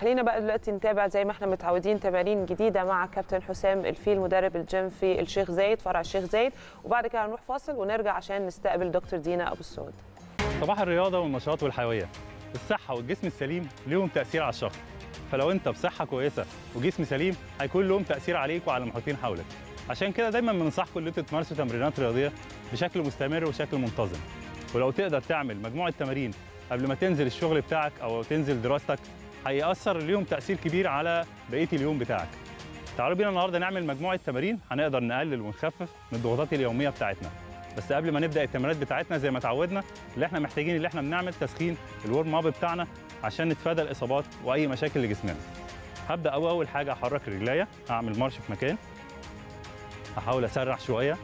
خلينا بقى دلوقتي نتابع زي ما احنا متعودين تمارين جديده مع كابتن حسام الفيل مدرب الجيم في الشيخ زايد فرع الشيخ زايد وبعد كده هنروح فاصل ونرجع عشان نستقبل دكتور دينا ابو السعود صباح الرياضه والنشاط والحيويه الصحه والجسم السليم ليهم تاثير على الشخص فلو انت بصحه كويسه وجسم سليم هيكون لهم تاثير عليك وعلى المحيطين حولك عشان كده دايما بننصحكم ان انتوا تمارسوا تمرينات رياضيه بشكل مستمر وشكل منتظم ولو تقدر تعمل مجموعه تمارين قبل ما تنزل الشغل بتاعك او تنزل دراستك هيأثر ليهم تأثير كبير على بقية اليوم بتاعك. تعالوا بينا النهارده نعمل مجموعة تمارين هنقدر نقلل ونخفف من الضغوطات اليومية بتاعتنا. بس قبل ما نبدأ التمرينات بتاعتنا زي ما اتعودنا اللي احنا محتاجين اللي احنا بنعمل تسخين الورم اب بتاعنا عشان نتفادى الإصابات وأي مشاكل لجسمنا. هبدأ أول أول حاجة أحرك رجليا، أعمل مارش في مكان. أحاول أسرح شوية.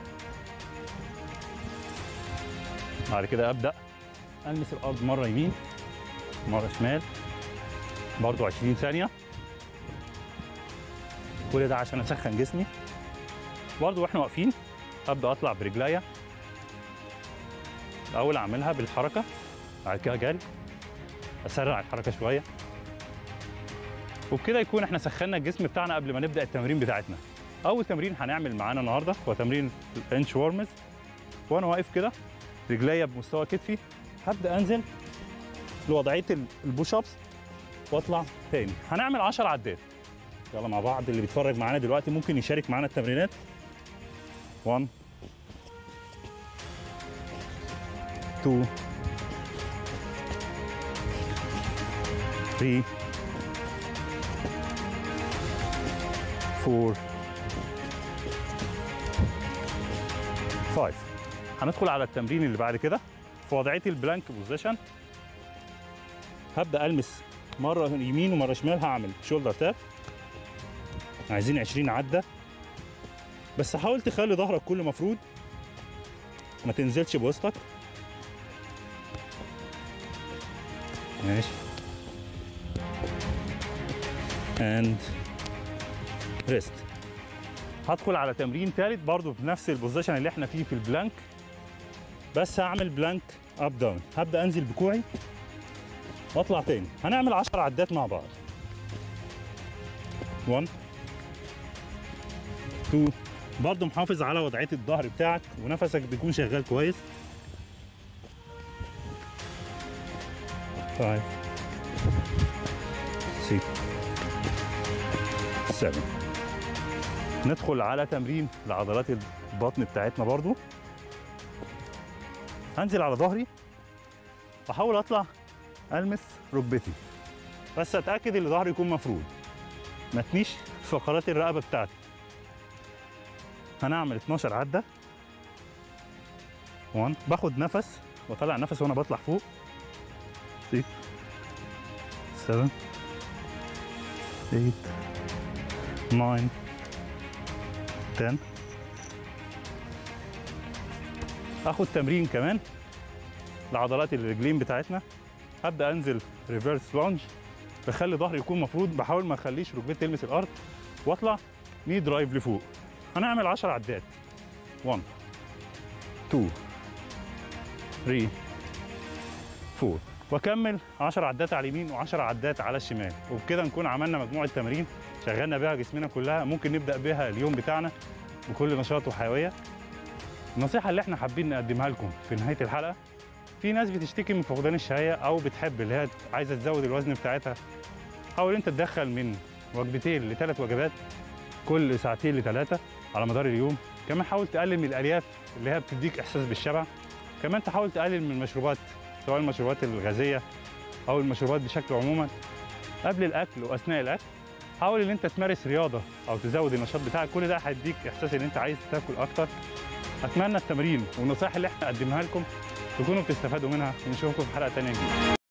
بعد كده أبدأ ألمس الأرض مرة يمين مرة شمال برضو 20 ثانية كل ده عشان اسخن جسمي برضو واحنا واقفين ابدا اطلع برجليا الاول اعملها بالحركة بعد كده جري اسرع الحركة شوية وبكده يكون احنا سخنا الجسم بتاعنا قبل ما نبدا التمرين بتاعتنا اول تمرين هنعمل معانا النهارده هو تمرين الانش وورمز وانا واقف كده رجليا بمستوى كتفي هبدا انزل لوضعيه البوش ابس واطلع تاني هنعمل 10 عدات يلا مع بعض اللي بيتفرج معانا دلوقتي ممكن يشارك معانا التمرينات 1 2 3 4 5 هندخل على التمرين اللي بعد كده في وضعيه البلانك بوزيشن هبدا المس مره يمين ومره شمال هعمل شولدر تاب عايزين 20 عده بس حاول تخلي ظهرك كله مفرود ما تنزلش بوسطك ماشي اند ريست هدخل على تمرين ثالث برضو بنفس البوزيشن اللي احنا فيه في البلانك بس هعمل بلانك اب داون هبدا انزل بكوعي واطلع تاني هنعمل 10 عدات مع بعض 1 2 برضه محافظ على وضعيه الظهر بتاعك ونفسك بيكون شغال كويس 5 6 7 ندخل على تمرين لعضلات البطن بتاعتنا برضو هنزل على ظهري واحاول اطلع المس ركبتي بس اتاكد ان ظهري يكون مفرود ما تنيش فقرات الرقبه بتاعتي هنعمل 12 عده 1 باخد نفس واطلع نفس وانا بطلع فوق 6 7 8 9 10 اخد تمرين كمان لعضلات الرجلين بتاعتنا هبدا انزل ريفرس لونج بخلي ظهري يكون مفروض بحاول ما اخليش ركبتي تلمس الارض واطلع ني درايف لفوق هنعمل 10 عدات 1 2 3 4 واكمل 10 عدات على اليمين و10 عدات على الشمال وبكده نكون عملنا مجموعه تمارين شغلنا بيها جسمنا كلها ممكن نبدا بيها اليوم بتاعنا بكل نشاط وحيويه النصيحه اللي احنا حابين نقدمها لكم في نهايه الحلقه في ناس بتشتكي من فقدان الشهيه او بتحب اللي هي عايزه تزود الوزن بتاعتها حاول انت تدخل من وجبتين لثلاث وجبات كل ساعتين لثلاثه على مدار اليوم كمان حاول تقلل من الالياف اللي هي بتديك احساس بالشبع كمان تحاول تقلل من المشروبات سواء المشروبات الغازيه او المشروبات بشكل عموما قبل الاكل واثناء الاكل حاول ان انت تمارس رياضه او تزود النشاط بتاعك كل ده هيديك احساس ان انت عايز تاكل اكتر اتمنى التمرين والنصائح اللي احنا قدمها لكم تكونوا بتستفادوا منها ونشوفكم في حلقه ثانيه جديده